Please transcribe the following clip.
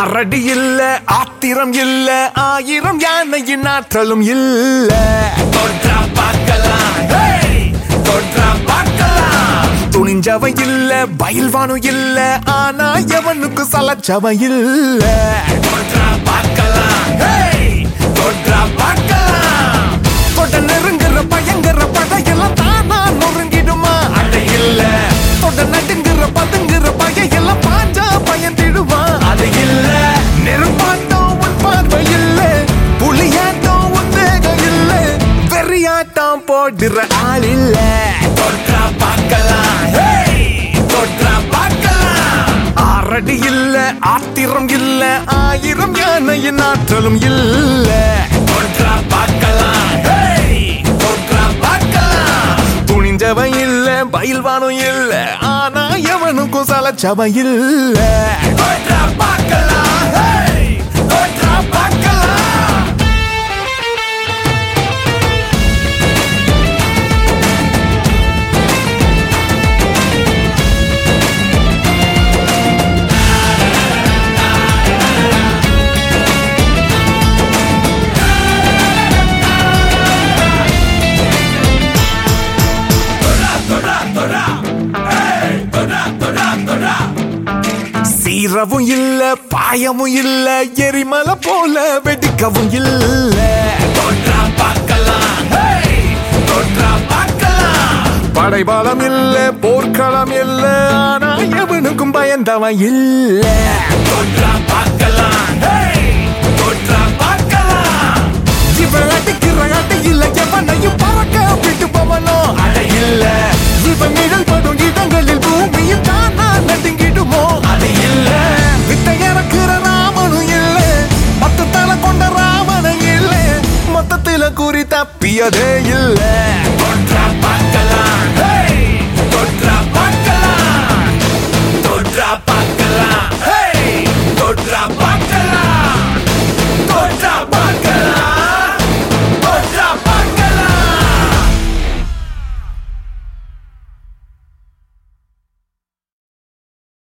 ஆறடி இல்ல ஆத்திரம் இல்ல ஆயிரம் யானையின் ஆற்றலும் இல்ல தொற்றா பார்க்கலாம் hey! தொற்றா பார்க்கலாம் துணிஞ்சவ இல்ல பயில்வானும் இல்ல ஆனா எவனுக்கு சலச்சவ இல்ல தொற்றா பார்க்கலாம் hey! தொற்றா பார்க்கலாம் தொட்ட நெருங்குற பயங்கர படையெல்லாம் தானா நொறுங்கிடுமா அட இல்ல தொட்ட நடுங்குற பதுங்குற பகையெல்லாம் பாஞ்சா பயந்திடுமா அது இல்ல நெருப்பாட்டம் உன் பார்வை இல்ல புலியாட்டம் உன் வேகம் இல்ல வெறியாட்டம் போடுற ஆள் இல்ல தொற்றா பார்க்கலாம் hey! தொற்றா பார்க்கலாம் ஆறடி இல்ல ஆத்திரம் இல்ல ஆயிரம் யானையின் ஆற்றலும் இல்ல தொற்றா பார்க்கலாம் hey! தொற்றா பார்க்கலாம் துணிஞ்சவன் இல்ல பயில்வானும் இல்ல ஆனா எவனுக்கும் சலச்சவன் இல்ல தொற்றா பார்க்கலாம் hey! தொற்றா பார்க்கலாம் சீரவும் இல்ல பாயமும் இல்ல எரிமலை போல வெடிக்கவும் இல்ல தொற்றா பார்க்கலாம் hey! தொற்றா பார்க்கலாம் படைபலம் இல்ல போர்க்களம் இல்ல ஆனா எவனுக்கும் பயந்தவன் இல்ல தொற்றா பார்க்கலாம் hey! தொற்றா பார்க்கலாம் இவன் அடிக்கிற அடி